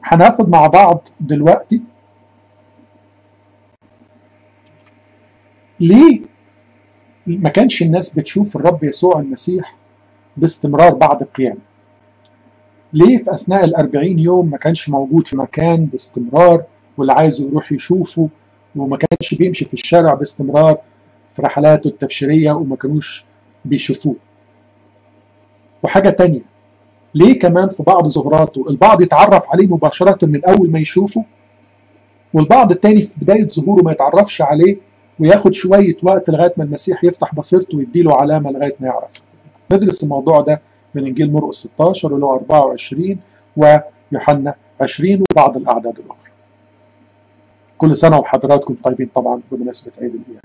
هناخد مع بعض دلوقتي ليه ما كانش الناس بتشوف الرب يسوع المسيح باستمرار بعد القيامة ليه في أثناء الأربعين يوم ما كانش موجود في مكان باستمرار واللي عايزه يروح يشوفه وما كانش بيمشي في الشارع باستمرار في رحلاته التبشيرية وما كانوش بيشوفوه وحاجة تانية ليه كمان في بعض ظهوراته البعض يتعرف عليه مباشرة من أول ما يشوفه والبعض التاني في بداية ظهوره ما يتعرفش عليه وياخد شوية وقت لغاية ما المسيح يفتح بصيرته ويديله علامة لغاية ما يعرف ندرس الموضوع ده من إنجيل مرقس 16 ولو 24 ويوحنا 20 وبعض الأعداد الأخرى كل سنة وحضراتكم طيبين طبعا بمناسبة عيد القيامة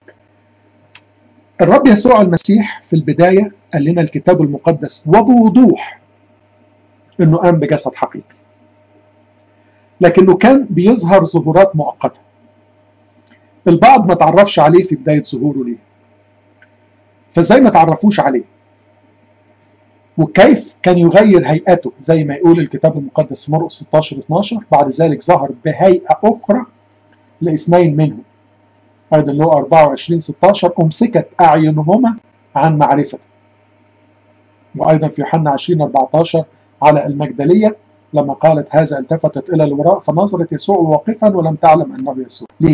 الرب يسوع المسيح في البداية قال لنا الكتاب المقدس وبوضوح انه قام بجسد حقيقي لكنه كان بيظهر ظهورات مؤقته البعض ما تعرفش عليه في بدايه ظهوره ليه فازاي ما تعرفوش عليه وكيف كان يغير هيئته زي ما يقول الكتاب المقدس في مرقس 16 12 بعد ذلك ظهر بهيئه اخرى لاثنين منهم ايضا له 24 16 امسكت اعينهما عن معرفته وايضا في يوحنا 20 14 على المجدليه لما قالت هذا التفتت الى الوراء فنظرت يسوع واقفا ولم تعلم انه يسوع ليه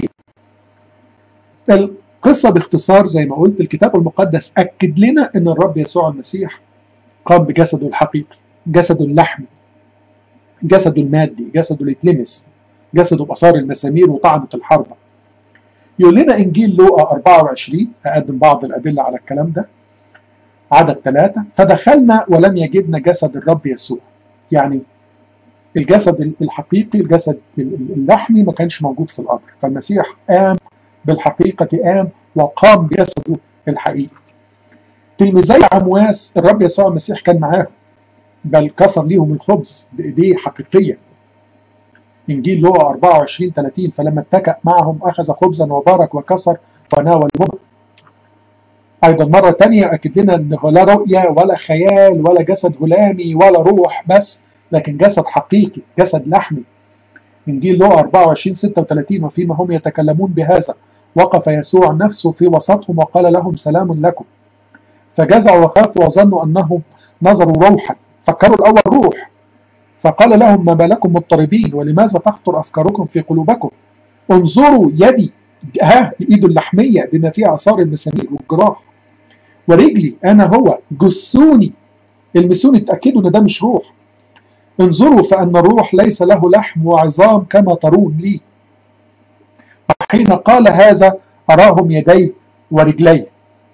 القصة باختصار زي ما قلت الكتاب المقدس أكد لنا أن الرب يسوع المسيح قام بجسده الحقيقي جسده اللحمي جسده المادي جسده اللي يتلمس جسده بأثار المسامير وطعنة الحربة يقول لنا إنجيل لوقا 24 أقدم بعض الأدلة على الكلام ده عدد ثلاثة فدخلنا ولم يجدنا جسد الرب يسوع يعني الجسد الحقيقي الجسد اللحمي ما كانش موجود في القبر فالمسيح قام بالحقيقة قام وقام بجسده الحقيقي تلميذي عمواس الرب يسوع المسيح كان معاهم بل كسر ليهم الخبز بإيديه حقيقية إنجيل لوقا 24 30 فلما اتكأ معهم أخذ خبزا وبارك وكسر وناولهم أيضا مرة تانية أكد لنا أنه لا رؤية ولا خيال ولا جسد هلامي ولا روح بس لكن جسد حقيقي جسد لحمي إنجيل لوقا 24 36 وفيما هم يتكلمون بهذا وقف يسوع نفسه في وسطهم وقال لهم سلام لكم فجزعوا وخافوا وظنوا أنهم نظروا روحا فكروا الأول روح فقال لهم ما بالكم مضطربين ولماذا تخطر أفكاركم في قلوبكم انظروا يدي ها ايده اللحمية بما فيها آثار المسامير والجراح ورجلي أنا هو جسوني المسوني اتأكدوا أن ده مش روح انظروا فأن الروح ليس له لحم وعظام كما ترون لي وحين قال هذا أراهم يديه ورجليه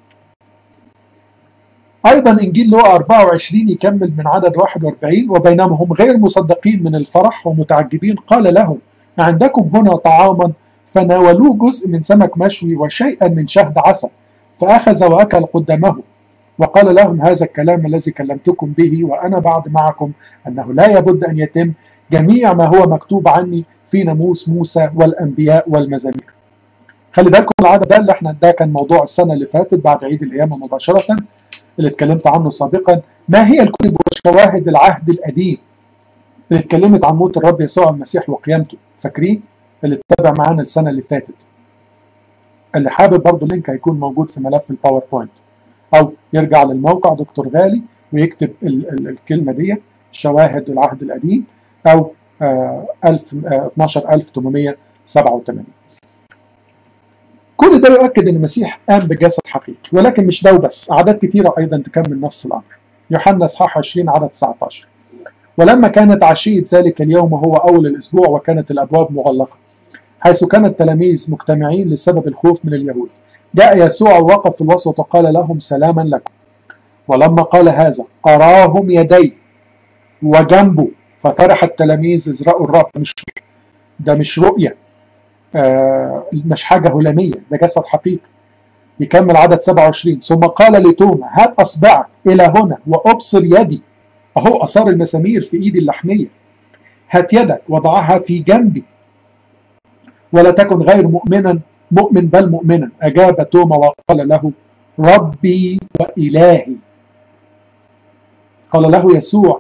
أيضا إنجيل لوقا 24 يكمل من عدد 41 وبينما هم غير مصدقين من الفرح ومتعجبين قال لهم عندكم هنا طعاما فناولوه جزء من سمك مشوي وشيئا من شهد عسل فأخذ وأكل قدامه وقال لهم هذا الكلام الذي كلمتكم به وأنا بعد معكم أنه لا يبد أن يتم جميع ما هو مكتوب عني في ناموس موسى والأنبياء والمزامير خلي بالكم العدد ده اللي احنا ده كان موضوع السنة اللي فاتت بعد عيد القيامة مباشرة اللي اتكلمت عنه سابقا ما هي الكتب وشواهد العهد القديم اللي اتكلمت عن موت الرب يسوع المسيح وقيامته فاكرين اللي اتبع معانا السنة اللي فاتت اللي حابب برضه اللينك هيكون موجود في ملف الباوربوينت او يرجع للموقع دكتور غالي ويكتب ال ال الكلمه دي شواهد العهد القديم او آه 1000 آه 12887 كل ده يؤكد ان المسيح قام بجسد حقيقي ولكن مش ده وبس اعداد كثيره ايضا تكمل نفس الامر يوحنا اصحاح 20 عدد 19 ولما كانت عشيه ذلك اليوم وهو اول الاسبوع وكانت الابواب مغلقه حيث كان التلاميذ مجتمعين لسبب الخوف من اليهود جاء يسوع ووقف في الوسط وقال لهم سلاما لكم ولما قال هذا أراهم يدي وجنبه ففرح التلاميذ إذ رأوا الرب مش ده مش رؤية آه مش حاجة هلامية ده جسد حقيقي يكمل عدد 27 ثم قال لتوما هات أصبعك إلى هنا وأبصر يدي أهو أثار المسامير في إيدي اللحمية هات يدك وضعها في جنبي ولا تكن غير مؤمنا مؤمن بل مؤمنا أجاب توما وقال له ربي وإلهي قال له يسوع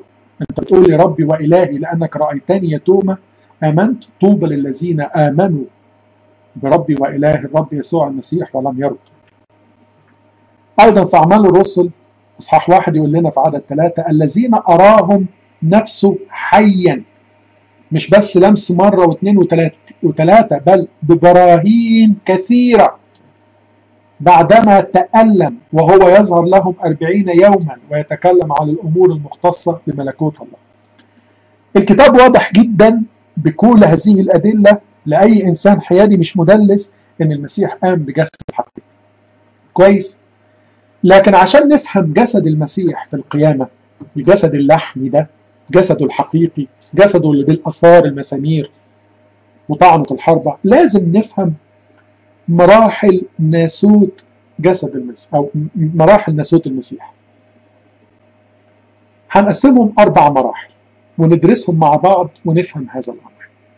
انت بتقول لي ربي والهي لانك رايتني يتوما امنت طوبى للذين امنوا بربي واله الرب يسوع المسيح ولم يرد ايضا في اعمال الرسل اصحاح واحد يقول لنا في عدد ثلاثه الذين اراهم نفسه حيا مش بس لمس مره واثنين وثلاثه وثلاثه بل ببراهين كثيره بعدما تألم وهو يظهر لهم أربعين يوما ويتكلم عن الأمور المختصة بملكوت الله الكتاب واضح جدا بكل هذه الأدلة لأي إنسان حيادي مش مدلس إن المسيح قام بجسد الحقيقي كويس لكن عشان نفهم جسد المسيح في القيامة الجسد اللحمي ده جسده الحقيقي جسده اللي بالأثار المسامير وطعنة الحربة لازم نفهم مراحل ناسوت جسد المسيح أو مراحل ناسوت المسيح هنقسمهم أربع مراحل وندرسهم مع بعض ونفهم هذا الأمر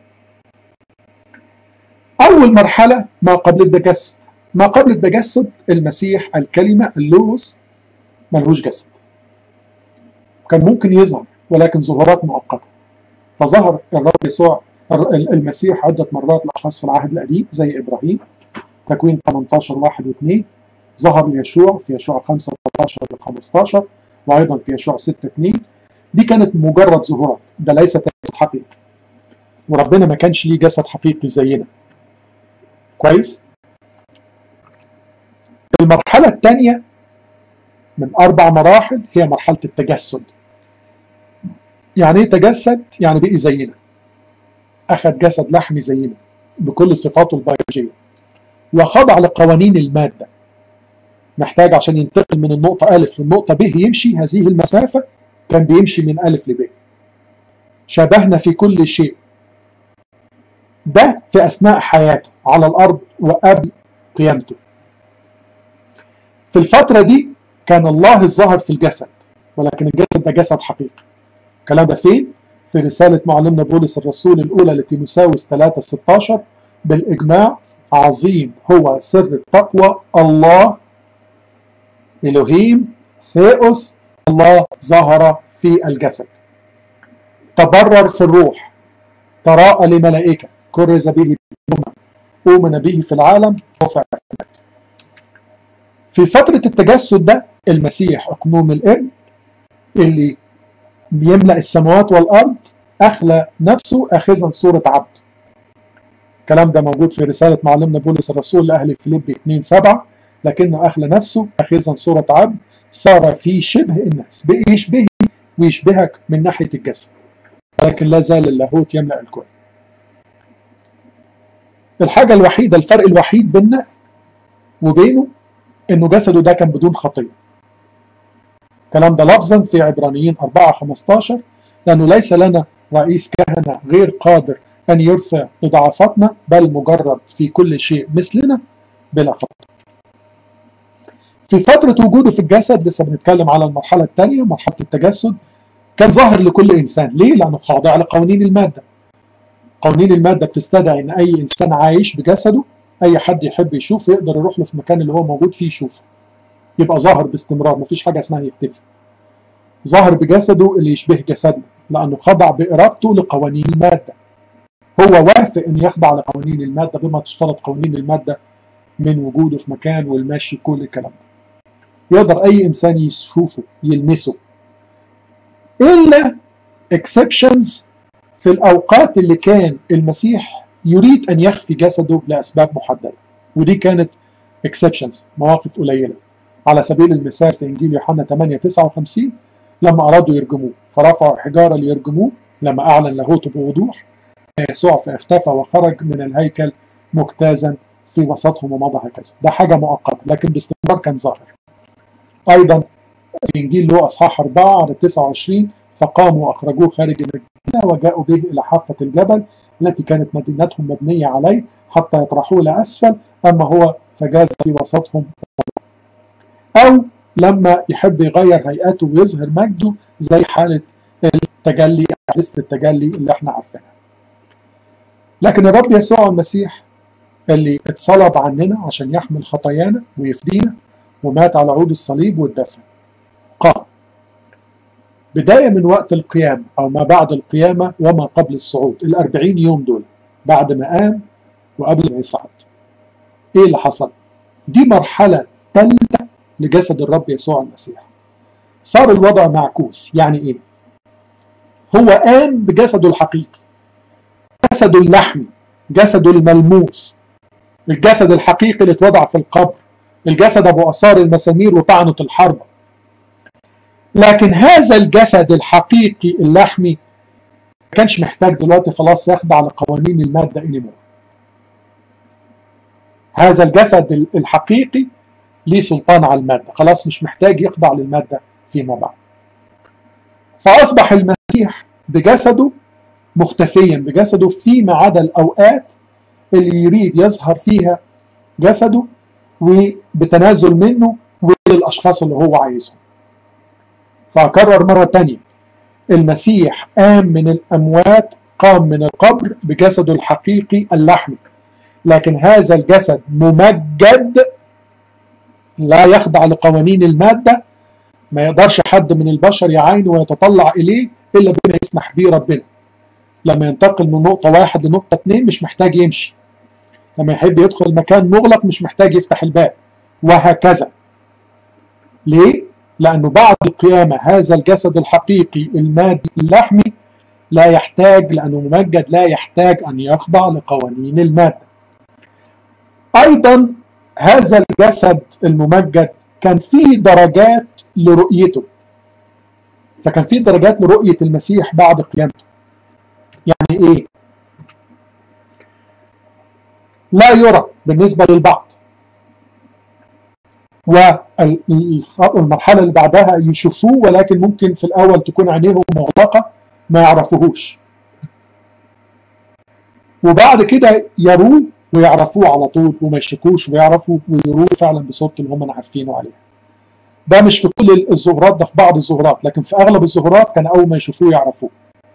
أول مرحلة ما قبل التجسد ما قبل التجسد المسيح الكلمة اللوغوس ملهوش جسد كان ممكن يظهر ولكن ظهورات مؤقتة فظهر الرب يسوع المسيح عدة مرات لأشخاص في العهد القديم زي إبراهيم تكوين 18 1 و2 ظهر ليشوع في يشوع 5 13 ل 15 وايضا في يشوع 6 2 دي كانت مجرد ظهورات ده ليس جسد حقيقي وربنا ما كانش ليه جسد حقيقي زينا كويس المرحله الثانيه من اربع مراحل هي مرحله التجسد يعني ايه تجسد يعني بقي زينا اخذ جسد لحمي زينا بكل صفاته البيولوجيه وخضع لقوانين المادة محتاج عشان ينتقل من النقطة ألف للنقطة ب يمشي هذه المسافة كان بيمشي من ألف لب شبهنا في كل شيء ده في أثناء حياته على الأرض وقبل قيامته في الفترة دي كان الله الظاهر في الجسد ولكن الجسد ده جسد حقيقي الكلام ده فين؟ في رسالة معلمنا بولس الرسول الأولى لتيموساوس 3 16 بالإجماع عظيم هو سر التقوى الله إلهيم ثيوس الله ظهر في الجسد تبرر في الروح تراءى لملائكة كرز به أؤمن به في العالم رفع في فترة التجسد ده المسيح أقنوم الابن اللي بيملأ السماوات والأرض أخلى نفسه أخذا صورة عبد الكلام ده موجود في رسالة معلمنا بولس الرسول لأهل فيليب 2 7 لكنه أخلى نفسه أخذا صورة عبد صار في شبه الناس بقي يشبه ويشبهك من ناحية الجسد ولكن لا زال اللاهوت يملأ الكل الحاجة الوحيدة الفرق الوحيد بيننا وبينه انه جسده ده كان بدون خطية الكلام ده لفظا في عبرانيين 4 15 لأنه ليس لنا رئيس كهنة غير قادر أن يرثى لضعفاتنا بل مجرد في كل شيء مثلنا بلا خطأ في فترة وجوده في الجسد لسه بنتكلم على المرحلة الثانية مرحلة التجسد كان ظاهر لكل إنسان ليه؟ لأنه خاضع لقوانين المادة قوانين المادة بتستدعي إن أي إنسان عايش بجسده أي حد يحب يشوفه يقدر يروح له في المكان اللي هو موجود فيه يشوفه يبقى ظاهر باستمرار مفيش حاجة اسمها يختفي ظاهر بجسده اللي يشبه جسدنا لأنه خضع بإرادته لقوانين المادة هو وافق ان يخضع لقوانين الماده بما تشترط قوانين الماده من وجوده في مكان والمشي كل الكلام ده يقدر اي انسان يشوفه يلمسه الا اكسبشنز في الاوقات اللي كان المسيح يريد ان يخفي جسده لاسباب محدده ودي كانت اكسبشنز مواقف قليله على سبيل المثال في انجيل يوحنا 8 59 لما ارادوا يرجموه فرفعوا حجاره ليرجموه لما اعلن لاهوته بوضوح يسوع فاختفى وخرج من الهيكل مجتازا في وسطهم ومضى هكذا ده حاجة مؤقتة لكن باستمرار كان ظاهر أيضا في إنجيل له أصحاح 4 عدد 29 فقاموا وأخرجوه خارج المدينة وجاءوا به إلى حافة الجبل التي كانت مدينتهم مبنية عليه حتى يطرحوه إلى أسفل أما هو فجاز في وسطهم أو لما يحب يغير هيئته ويظهر مجده زي حالة التجلي حادثة التجلي اللي احنا عارفينها لكن الرب يسوع المسيح اللي اتصلب عننا عشان يحمل خطايانا ويفدينا ومات على عود الصليب والدفن قام بداية من وقت القيامة أو ما بعد القيامة وما قبل الصعود الأربعين يوم دول بعد ما قام وقبل ما يصعد إيه اللي حصل؟ دي مرحلة ثالثة لجسد الرب يسوع المسيح صار الوضع معكوس يعني إيه؟ هو قام بجسده الحقيقي جسده اللحمي جسده الملموس الجسد الحقيقي اللي اتوضع في القبر الجسد ابو اثار المسامير وطعنه الحرب لكن هذا الجسد الحقيقي اللحمي ما كانش محتاج دلوقتي خلاص يخضع لقوانين الماده انيمور هذا الجسد الحقيقي ليه سلطان على الماده خلاص مش محتاج يخضع للماده فيما بعد فاصبح المسيح بجسده مختفيا بجسده فيما عدا الاوقات اللي يريد يظهر فيها جسده وبتنازل منه وللاشخاص اللي هو عايزهم فاكرر مره تانية المسيح قام من الاموات قام من القبر بجسده الحقيقي اللحمي لكن هذا الجسد ممجد لا يخضع لقوانين الماده ما يقدرش حد من البشر يعاينه ويتطلع اليه الا بما يسمح به ربنا لما ينتقل من نقطه واحد لنقطه اثنين مش محتاج يمشي لما يحب يدخل مكان مغلق مش محتاج يفتح الباب وهكذا ليه؟ لأنه بعد القيامة هذا الجسد الحقيقي المادي اللحمي لا يحتاج لأنه ممجد لا يحتاج أن يخضع لقوانين المادة أيضا هذا الجسد الممجد كان فيه درجات لرؤيته فكان فيه درجات لرؤية المسيح بعد قيامته يعني إيه؟ لا يرى بالنسبة للبعض والمرحلة اللي بعدها يشوفوه ولكن ممكن في الأول تكون عينيهم مغلقة ما يعرفوهوش وبعد كده يروه ويعرفوه على طول وما يشكوش ويعرفوا ويروه فعلا بصوت اللي هم عارفينه عليه ده مش في كل الظهورات ده في بعض الظهورات لكن في أغلب الظهورات كان أول ما يشوفوه يعرفوه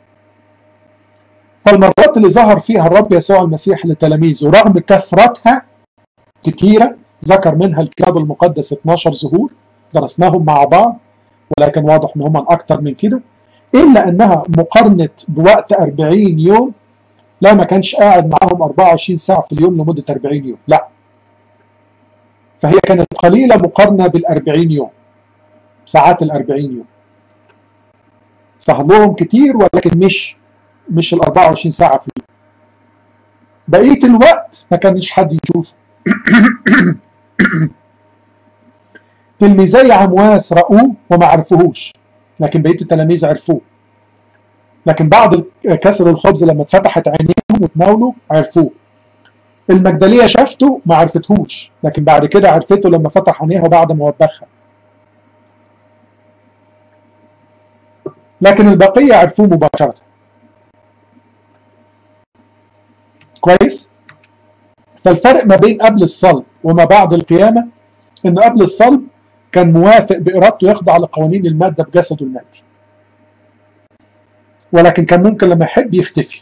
فالمرات اللي ظهر فيها الرب يسوع المسيح لتلاميذه رغم كثرتها كتيرة ذكر منها الكتاب المقدس 12 ظهور درسناهم مع بعض ولكن واضح ان هم اكتر من كده الا انها مقارنه بوقت 40 يوم لا ما كانش قاعد معاهم 24 ساعه في اليوم لمده 40 يوم لا فهي كانت قليله مقارنه بال 40 يوم ساعات ال 40 يوم ظهر لهم كتير ولكن مش مش ال 24 ساعه في اليوم بقيه الوقت ما كانش حد يشوفه تلميذي عمواس رأوه وما عرفوهوش لكن بقيه التلاميذ عرفوه لكن بعد كسر الخبز لما اتفتحت عينيهم وتناولوا عرفوه المجدليه شافته ما عرفتهوش لكن بعد كده عرفته لما فتح عينيها بعد ما وبخها لكن البقيه عرفوه مباشره كويس فالفرق ما بين قبل الصلب وما بعد القيامه ان قبل الصلب كان موافق بارادته يخضع لقوانين الماده بجسده المادي ولكن كان ممكن لما يحب يختفي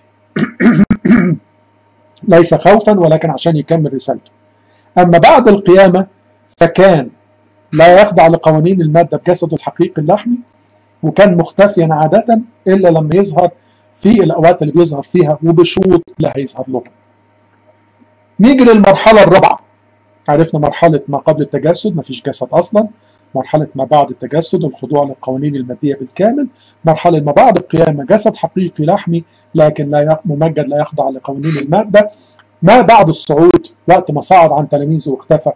ليس خوفا ولكن عشان يكمل رسالته اما بعد القيامه فكان لا يخضع لقوانين الماده بجسده الحقيقي اللحمي وكان مختفيا عاده الا لما يظهر في الاوقات اللي بيظهر فيها وبشروط لا هيظهر لهم نيجي للمرحله الرابعه عرفنا مرحله ما قبل التجسد ما فيش جسد اصلا مرحلة ما بعد التجسد الخضوع للقوانين المادية بالكامل مرحلة ما بعد القيامة جسد حقيقي لحمي لكن لا ممجد لا يخضع لقوانين المادة ما بعد الصعود وقت ما صعد عن تلاميذه واختفى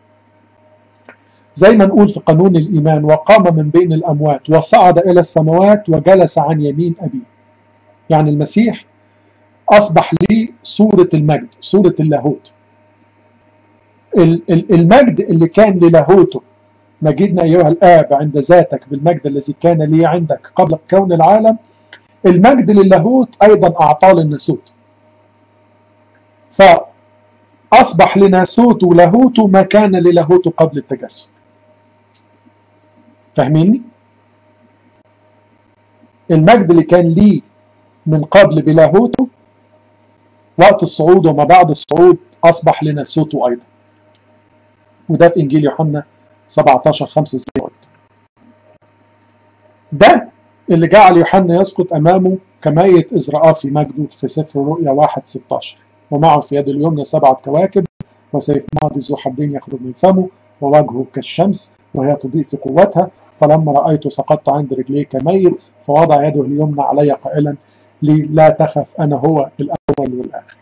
زي ما نقول في قانون الإيمان وقام من بين الأموات وصعد إلى السماوات وجلس عن يمين أبيه يعني المسيح أصبح لي صورة المجد صورة اللاهوت المجد اللي كان للاهوته مجدنا أيها الآب عند ذاتك بالمجد الذي كان لي عندك قبل كون العالم المجد للاهوت أيضا أعطاه للناسوت فأصبح لناسوت ولاهوته ما كان للاهوته قبل التجسد فاهميني؟ المجد اللي كان ليه من قبل بلاهوته وقت الصعود وما بعد الصعود أصبح لناسوته أيضا وده في إنجيل يوحنا 17 5 زي ما قلت ده اللي جعل يوحنا يسقط امامه كميت اذ رآه في مجده في سفر رؤيا 1 16 ومعه في يد اليمنى سبعه كواكب وسيف ماضي ذو حدين يخرج من فمه ووجهه كالشمس وهي تضيء في قوتها فلما رأيته سقطت عند رجليه كميت فوضع يده اليمنى علي قائلا لي لا تخف أنا هو الأول والآخر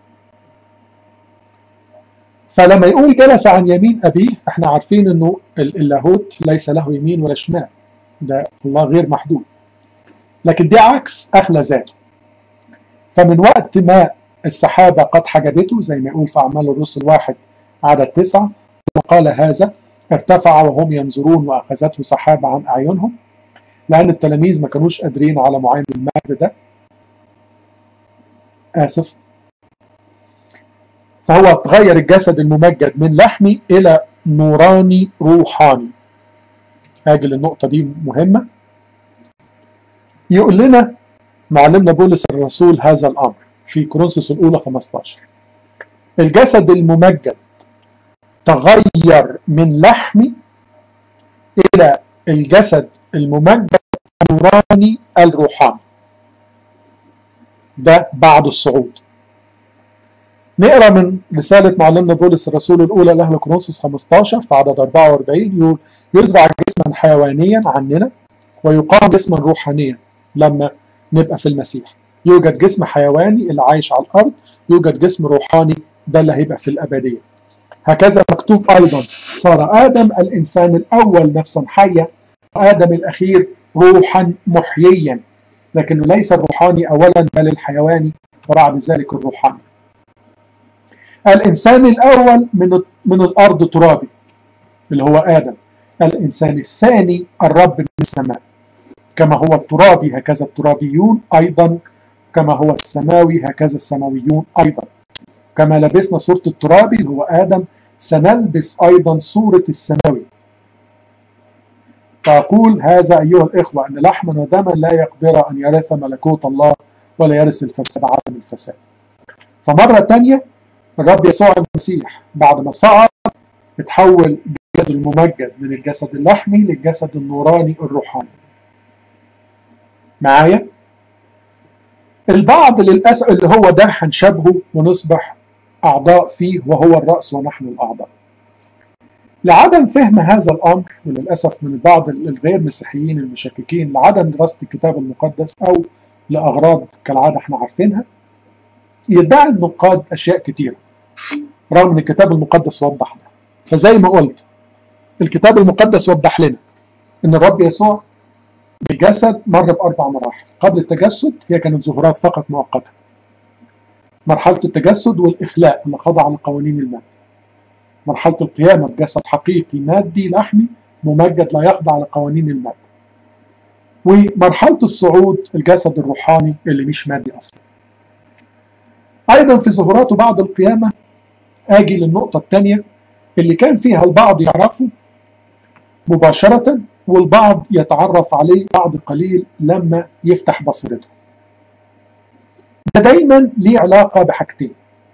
فلما يقول جلس عن يمين أبيه احنا عارفين أنه اللاهوت ليس له يمين ولا شمال ده الله غير محدود لكن دي عكس أخلى ذاته فمن وقت ما السحابة قد حجبته زي ما يقول في أعمال الرسل واحد عدد تسعة وقال هذا ارتفع وهم ينظرون وأخذته سحابة عن أعينهم لأن التلاميذ ما كانوش قادرين على معاين المجد ده آسف فهو تغير الجسد الممجد من لحمي إلى نوراني روحاني هاجي للنقطة دي مهمة يقول لنا معلمنا بولس الرسول هذا الأمر في كورنثوس الأولى 15 الجسد الممجد تغير من لحمي إلى الجسد الممجد النوراني الروحاني ده بعد الصعود نقرا من رسالة معلمنا بولس الرسول الأولى لأهل كورنثوس 15 في عدد 44 يقول يزرع جسما حيوانيا عننا ويقام جسما روحانيا لما نبقى في المسيح يوجد جسم حيواني اللي عايش على الأرض يوجد جسم روحاني ده اللي هيبقى في الأبدية هكذا مكتوب أيضا صار آدم الإنسان الأول نفسا حية وآدم الأخير روحا محييا لكنه ليس الروحاني أولا بل الحيواني وبعد ذلك الروحاني الإنسان الأول من من الأرض ترابي اللي هو آدم الإنسان الثاني الرب من السماء كما هو الترابي هكذا الترابيون أيضا كما هو السماوي هكذا السماويون أيضا كما لبسنا صورة الترابي اللي هو آدم سنلبس أيضا صورة السماوي فأقول هذا أيها الإخوة أن لحما ودما لا يقدر أن يرث ملكوت الله ولا يرث الفساد عدم الفساد فمرة تانية الرب يسوع المسيح بعد ما صعد اتحول الجسد الممجد من الجسد اللحمي للجسد النوراني الروحاني معايا البعض للأسف اللي هو ده هنشبهه ونصبح أعضاء فيه وهو الرأس ونحن الأعضاء لعدم فهم هذا الأمر وللأسف من بعض الغير مسيحيين المشككين لعدم دراسة الكتاب المقدس أو لأغراض كالعادة احنا عارفينها يدعي النقاد أشياء كتيرة رغم أن الكتاب المقدس وضح ده فزي ما قلت الكتاب المقدس وضح لنا أن الرب يسوع بجسد مر بأربع مراحل قبل التجسد هي كانت ظهورات فقط مؤقتة مرحلة التجسد والإخلاء اللي خضع لقوانين المادة مرحلة القيامة بجسد حقيقي مادي لحمي ممجد لا يخضع لقوانين المادة ومرحلة الصعود الجسد الروحاني اللي مش مادي أصلا أيضا في ظهوراته بعد القيامة آجي للنقطة الثانية اللي كان فيها البعض يعرفه مباشرة والبعض يتعرف عليه بعد قليل لما يفتح بصيرته ده دايما ليه علاقة بحاجتين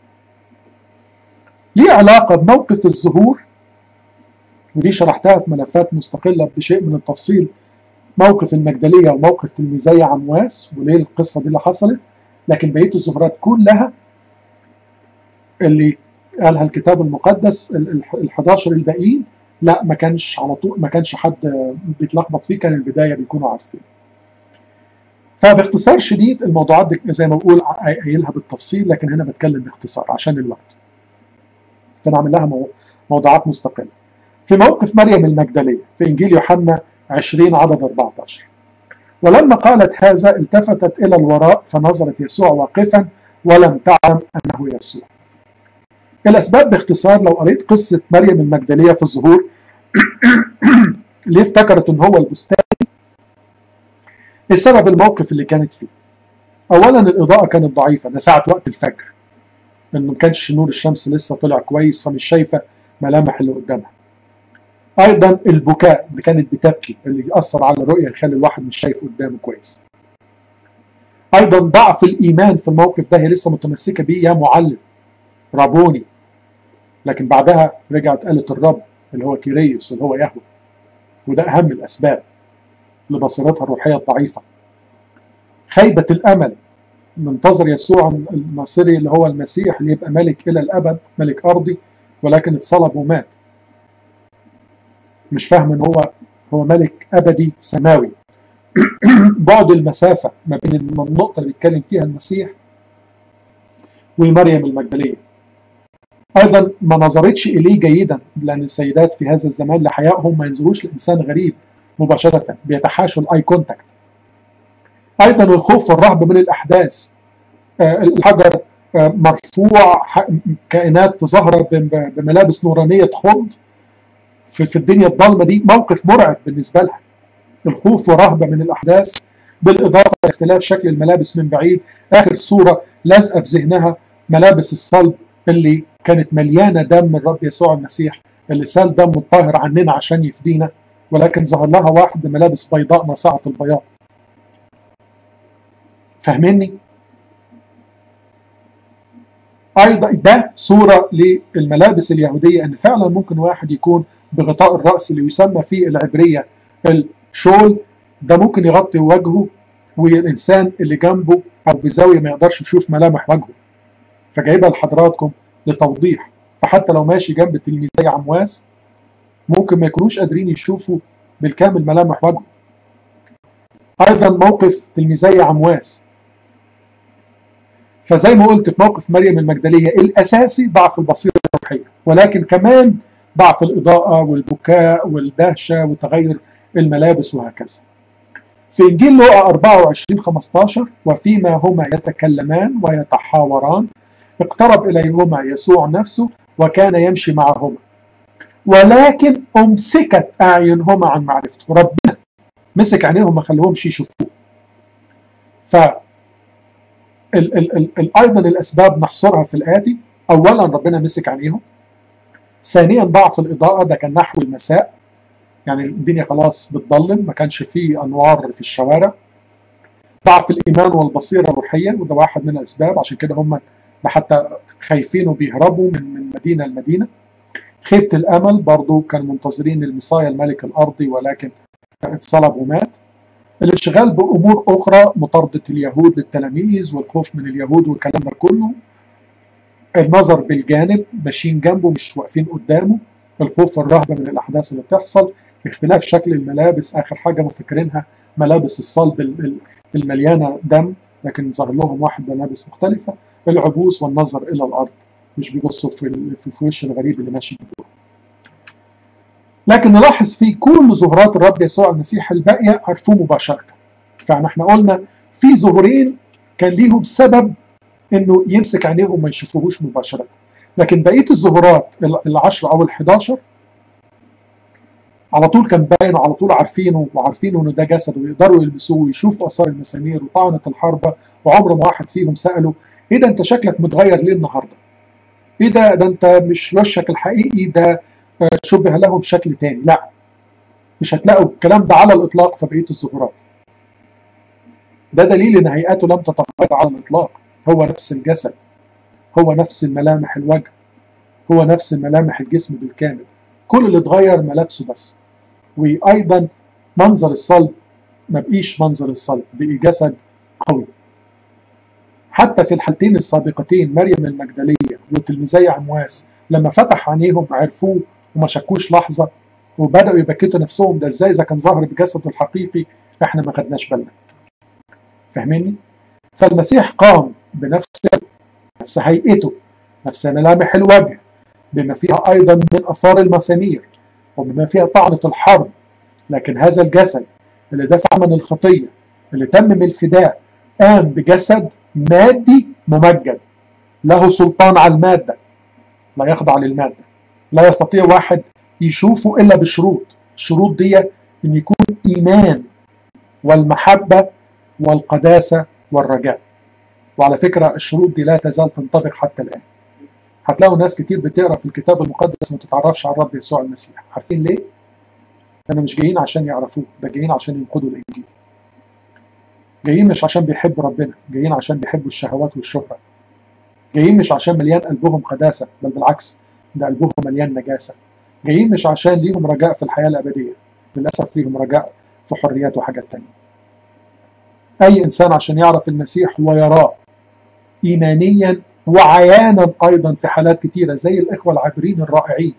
ليه علاقة بموقف الظهور ودي شرحتها في ملفات مستقلة بشيء من التفصيل موقف المجدلية وموقف تلميذية عمواس وليه القصة دي اللي حصلت لكن بقية الظهورات كلها اللي قالها الكتاب المقدس ال 11 الباقيين لا ما كانش على طول ما كانش حد بيتلخبط فيه كان البدايه بيكونوا عارفين. فباختصار شديد الموضوعات دي زي ما بقول قايلها بالتفصيل لكن هنا بتكلم باختصار عشان الوقت. فنعمل لها موضوعات مستقله. في موقف مريم المجدليه في انجيل يوحنا 20 عدد 14. ولما قالت هذا التفتت الى الوراء فنظرت يسوع واقفا ولم تعلم انه يسوع. الاسباب باختصار لو قريت قصه مريم المجدليه في الظهور ليه افتكرت ان هو البستاني السبب الموقف اللي كانت فيه اولا الاضاءه كانت ضعيفه ده ساعه وقت الفجر انه ما كانش نور الشمس لسه طلع كويس فمش شايفه ملامح اللي قدامها ايضا البكاء دي كانت بتبكي اللي ياثر على الرؤيه يخلي الواحد مش شايف قدامه كويس ايضا ضعف الايمان في الموقف ده هي لسه متمسكه بيه يا معلم رابوني لكن بعدها رجعت قالت الرب اللي هو كيريوس اللي هو يهوه وده اهم الاسباب لبصيرتها الروحيه الضعيفه خيبة الأمل منتظر يسوع الناصري اللي هو المسيح اللي يبقى ملك إلى الأبد ملك أرضي ولكن اتصلب ومات مش فاهم ان هو هو ملك ابدي سماوي بعد المسافه ما بين النقطه اللي بيتكلم فيها المسيح ومريم المجدليه ايضا ما نظرتش اليه جيدا لان السيدات في هذا الزمان لحيائهم ما ينظروش لانسان غريب مباشره بيتحاشوا الاي كونتاكت ايضا الخوف والرهبه من الاحداث الحجر مرفوع كائنات ظاهره بملابس نورانيه تخض في, في الدنيا الضلمه دي موقف مرعب بالنسبه لها الخوف ورهبه من الاحداث بالاضافه لاختلاف شكل الملابس من بعيد اخر صوره لازقه في ذهنها ملابس الصلب اللي كانت مليانه دم الرب يسوع المسيح اللي سال دمه الطاهر عننا عشان يفدينا ولكن ظهر لها واحد بملابس بيضاء ناصعه البياض فاهميني؟ ايضا ده صوره للملابس اليهوديه ان فعلا ممكن واحد يكون بغطاء الراس اللي يسمى في العبريه الشول ده ممكن يغطي وجهه والانسان اللي جنبه او بزاويه ما يقدرش يشوف ملامح وجهه فجايبها لحضراتكم لتوضيح فحتى لو ماشي جنب تلميذي عمواس ممكن ما يكونوش قادرين يشوفوا بالكامل ملامح وجهه ايضا موقف تلميذي عمواس فزي ما قلت في موقف مريم المجدلية الأساسي ضعف البصيرة الروحية ولكن كمان ضعف الإضاءة والبكاء والدهشة وتغير الملابس وهكذا في إنجيل لوقا 24 15 وفيما هما يتكلمان ويتحاوران اقترب إليهما يسوع نفسه وكان يمشي معهما ولكن أمسكت أعينهما عن معرفته ربنا مسك عينيهم ما خلوهمش يشوفوه ف ال ال ال ال ايضا الاسباب نحصرها في الاتي اولا ربنا مسك عينيهم ثانيا ضعف الاضاءه ده كان نحو المساء يعني الدنيا خلاص بتضلم ما كانش فيه انوار في الشوارع ضعف الايمان والبصيره الروحيه وده واحد من الاسباب عشان كده هم حتى خايفين وبيهربوا من من مدينه لمدينه خيبه الامل برضو كانوا منتظرين المصايا الملك الارضي ولكن اتصلب ومات الانشغال بامور اخرى مطارده اليهود للتلاميذ والخوف من اليهود والكلام ده كله النظر بالجانب ماشيين جنبه مش واقفين قدامه الخوف والرهبه من الاحداث اللي بتحصل اختلاف شكل الملابس اخر حاجه مفكرينها ملابس الصلب المليانه دم لكن ظهر لهم واحد ملابس مختلفه العبوس والنظر الى الارض مش بيبصوا في في وش الغريب اللي ماشي جنبه لكن نلاحظ في كل ظهورات الرب يسوع المسيح الباقيه عرفوه مباشره فاحنا قلنا في ظهورين كان ليهم سبب انه يمسك عينيهم وما يشوفوهوش مباشره لكن بقيه الظهورات العشرة او ال11 على طول كان باين وعلى طول عارفينه وعارفين انه ده جسد ويقدروا يلبسوه ويشوفوا اثار المسامير وطعنه الحربه وعمر ما واحد فيهم ساله ايه ده انت شكلك متغير ليه النهارده؟ ايه ده ده انت مش وشك الحقيقي ده شبه له بشكل تاني لا مش هتلاقوا الكلام ده على الاطلاق في بقيه الظهورات ده دليل ان هيئاته لم تتغير على الاطلاق هو نفس الجسد هو نفس الملامح الوجه هو نفس ملامح الجسم بالكامل كل اللي اتغير ملابسه بس وايضا منظر الصلب ما بقيش منظر الصلب بقي جسد قوي حتى في الحالتين السابقتين مريم المجدليه وتلميذي عمواس لما فتح عينيهم عرفوه وما شكوش لحظه وبداوا يبكتوا نفسهم ده ازاي اذا كان ظاهر بجسده الحقيقي احنا ما خدناش بالنا فاهميني فالمسيح قام بنفس نفس هيئته نفس ملامح الوجه بما فيها ايضا من اثار المسامير وبما فيها طعنه الحرب لكن هذا الجسد اللي دفع من الخطيه اللي تمم الفداء قام بجسد مادي ممجد له سلطان على الماده لا يخضع للماده لا يستطيع واحد يشوفه الا بشروط الشروط دي ان يكون ايمان والمحبه والقداسه والرجاء وعلى فكره الشروط دي لا تزال تنطبق حتى الان هتلاقوا ناس كتير بتقرا في الكتاب المقدس ما تتعرفش على الرب يسوع المسيح عارفين ليه انا مش جايين عشان يعرفوه ده جايين عشان ينقضوا الانجيل جايين مش عشان بيحبوا ربنا جايين عشان بيحبوا الشهوات والشهره جايين مش عشان مليان قلبهم قداسه بل بالعكس ده قلبهم مليان نجاسه جايين مش عشان ليهم رجاء في الحياه الابديه للاسف ليهم رجاء في حريات وحاجات تانية اي انسان عشان يعرف المسيح ويراه ايمانيا وعيانا ايضا في حالات كتيره زي الاخوه العابرين الرائعين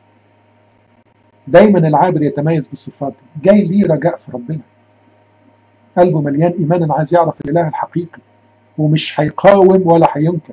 دايما العابر يتميز بالصفات دي جاي ليه رجاء في ربنا قلبه مليان ايمانا عايز يعرف الاله الحقيقي ومش هيقاوم ولا هينكر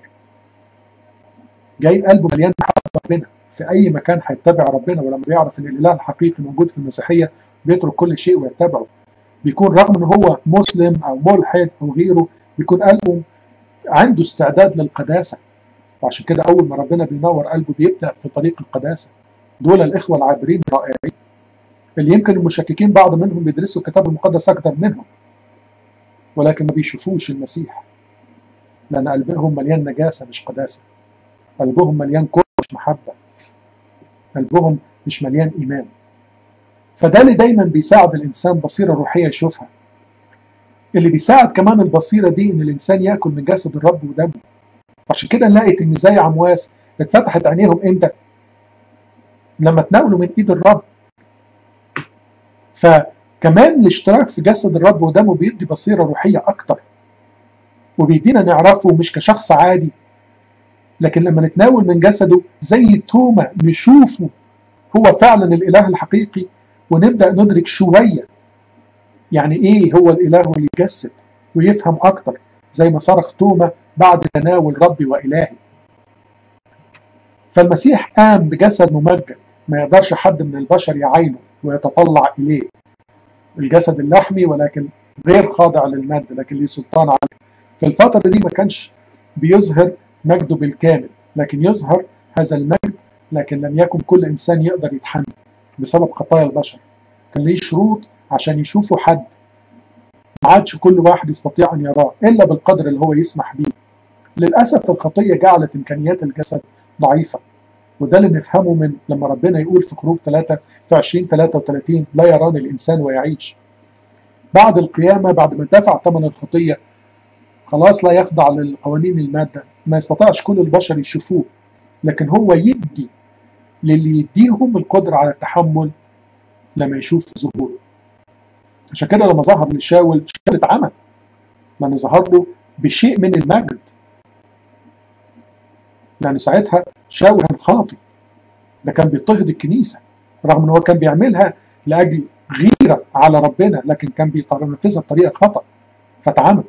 جاي قلبه مليان محبه ربنا في اي مكان هيتبع ربنا ولما بيعرف ان الاله الحقيقي موجود في المسيحيه بيترك كل شيء ويتبعه بيكون رغم ان هو مسلم او ملحد او غيره بيكون قلبه عنده استعداد للقداسه وعشان كده اول ما ربنا بينور قلبه بيبدا في طريق القداسه دول الاخوه العابرين الرائعين اللي يمكن المشككين بعض منهم بيدرسوا الكتاب المقدس اكتر منهم ولكن ما بيشوفوش المسيح لان قلبهم مليان نجاسه مش قداسه قلبهم مليان كره مش محبه قلبهم مش مليان ايمان فده اللي دايما بيساعد الانسان بصيره روحيه يشوفها اللي بيساعد كمان البصيره دي ان الانسان ياكل من جسد الرب ودمه عشان كده نلاقي تلميذي عمواس اتفتحت عينيهم امتى؟ لما تناولوا من ايد الرب فكمان الاشتراك في جسد الرب ودمه بيدي بصيره روحيه اكتر وبيدينا نعرفه مش كشخص عادي لكن لما نتناول من جسده زي توما نشوفه هو فعلا الاله الحقيقي ونبدا ندرك شويه يعني ايه هو الاله اللي يجسد ويفهم اكتر زي ما صرخ توما بعد تناول ربي والهي فالمسيح قام بجسد ممجد ما يقدرش حد من البشر يعاينه ويتطلع اليه الجسد اللحمي ولكن غير خاضع للمادة لكن ليه سلطان عليه في الفترة دي ما كانش بيظهر مجده بالكامل لكن يظهر هذا المجد لكن لم يكن كل إنسان يقدر يتحمل بسبب خطايا البشر كان ليه شروط عشان يشوفوا حد ما عادش كل واحد يستطيع أن يراه إلا بالقدر اللي هو يسمح به للأسف الخطية جعلت إمكانيات الجسد ضعيفة وده اللي نفهمه من لما ربنا يقول في خروج 3 في 20 33 لا يراني الإنسان ويعيش بعد القيامة بعد ما دفع ثمن الخطية خلاص لا يخضع للقوانين المادة ما يستطيعش كل البشر يشوفوه لكن هو يدي للي يديهم القدرة على التحمل لما يشوف ظهوره عشان كده لما ظهر لشاول شاول اتعمى لأن ظهر له بشيء من المجد لأن ساعتها شاول كان خاطي ده كان بيضطهد الكنيسة رغم ان هو كان بيعملها لأجل غيرة على ربنا لكن كان بينفذها بطريقة خطأ فاتعمى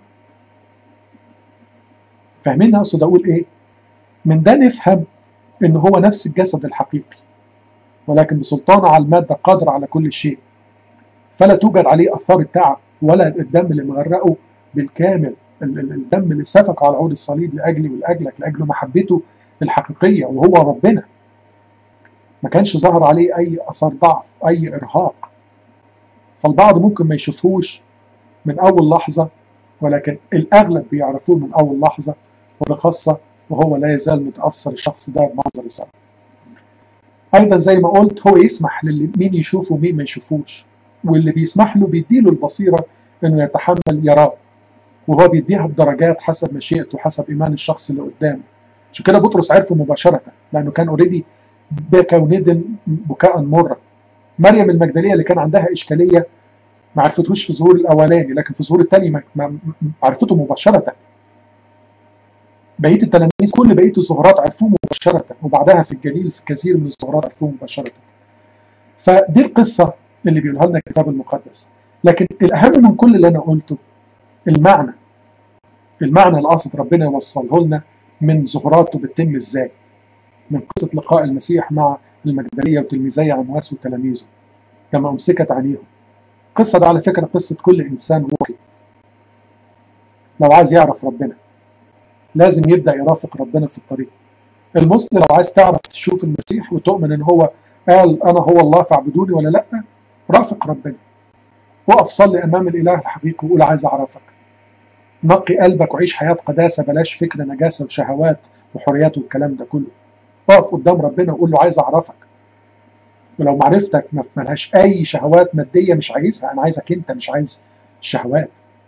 فاهمين اقصد اقول ايه؟ من ده نفهم ان هو نفس الجسد الحقيقي ولكن بسلطانه على الماده قادر على كل شيء فلا توجد عليه اثار التعب ولا الدم اللي مغرقه بالكامل الدم اللي سفك على عود الصليب لاجلي ولاجلك لاجل محبته الحقيقيه وهو ربنا ما كانش ظهر عليه اي اثار ضعف اي ارهاق فالبعض ممكن ما يشوفوش من اول لحظه ولكن الاغلب بيعرفوه من اول لحظه وبخاصه وهو لا يزال متاثر الشخص ده بمنظر السبب. ايضا زي ما قلت هو يسمح لمين يشوفه ومين ما يشوفوش واللي بيسمح له بيديله البصيره انه يتحمل يراه وهو بيديها بدرجات حسب مشيئته حسب ايمان الشخص اللي قدامه عشان كده بطرس عرفه مباشره لانه كان اوريدي بكى وندم بكاء مرا مريم المجدليه اللي كان عندها اشكاليه ما عرفتهوش في الظهور الاولاني لكن في الظهور الثاني عرفته مباشره بقيه التلاميذ كل بقيه الظهورات عرفوه مباشره وبعدها في الجليل في كثير من الظهورات عرفوه مباشره فدي القصه اللي بيقولها لنا الكتاب المقدس لكن الاهم من كل اللي انا قلته المعنى المعنى اللي قصد ربنا يوصله لنا من ظهوراته بتتم ازاي من قصه لقاء المسيح مع المجدليه وتلميذي عمواس وتلاميذه لما امسكت عينيهم القصه ده على فكره قصه كل انسان روحي لو عايز يعرف ربنا لازم يبدا يرافق ربنا في الطريق المسلم لو عايز تعرف تشوف المسيح وتؤمن ان هو قال انا هو الله فاعبدوني ولا لا رافق ربنا وقف صلي امام الاله الحقيقي وقول عايز اعرفك نقي قلبك وعيش حياه قداسه بلاش فكر نجاسه وشهوات وحريات والكلام ده كله اقف قدام ربنا وقول له عايز اعرفك ولو معرفتك ما ملهاش اي شهوات ماديه مش عايزها انا عايزك انت مش عايز الشهوات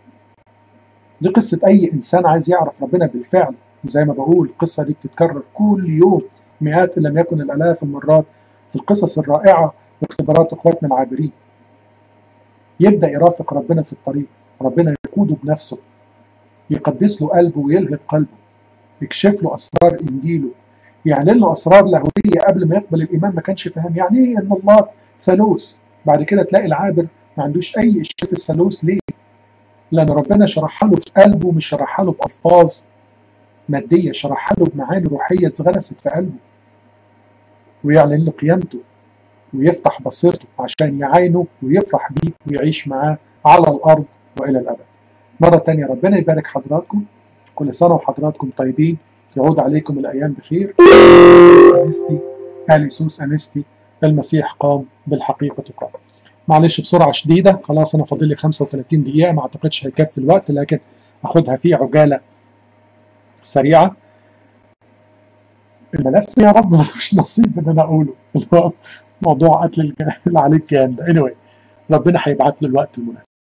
دي قصه اي انسان عايز يعرف ربنا بالفعل وزي ما بقول القصه دي بتتكرر كل يوم مئات ان لم يكن الالاف المرات في القصص الرائعه واختبارات اخواتنا العابرين يبدا يرافق ربنا في الطريق ربنا يقوده بنفسه يقدس له قلبه ويلهب قلبه يكشف له اسرار انجيله يعلن له اسرار لاهوتيه قبل ما يقبل الايمان ما كانش فاهم يعني ايه ان الله ثالوث بعد كده تلاقي العابر ما عندوش اي شيء في الثالوث ليه؟ لان ربنا شرحها له في قلبه مش شرحها له بالفاظ ماديه شرحها له بمعاني روحيه اتغرست في قلبه ويعلن له قيامته ويفتح بصيرته عشان يعاينه ويفرح بيه ويعيش معاه على الارض والى الابد. مره تانية ربنا يبارك حضراتكم كل سنه وحضراتكم طيبين يعود عليكم الايام بخير. انستي اليسوس انستي المسيح قام بالحقيقه قام. معلش بسرعه شديده خلاص انا فاضل لي 35 دقيقه ما اعتقدش هيكفي الوقت لكن اخدها في عجاله سريعه. الملف يا رب مش نصيب ان انا اقوله اللي هو موضوع قتل اللي عليه الكيان ده anyway ربنا هيبعت له الوقت المناسب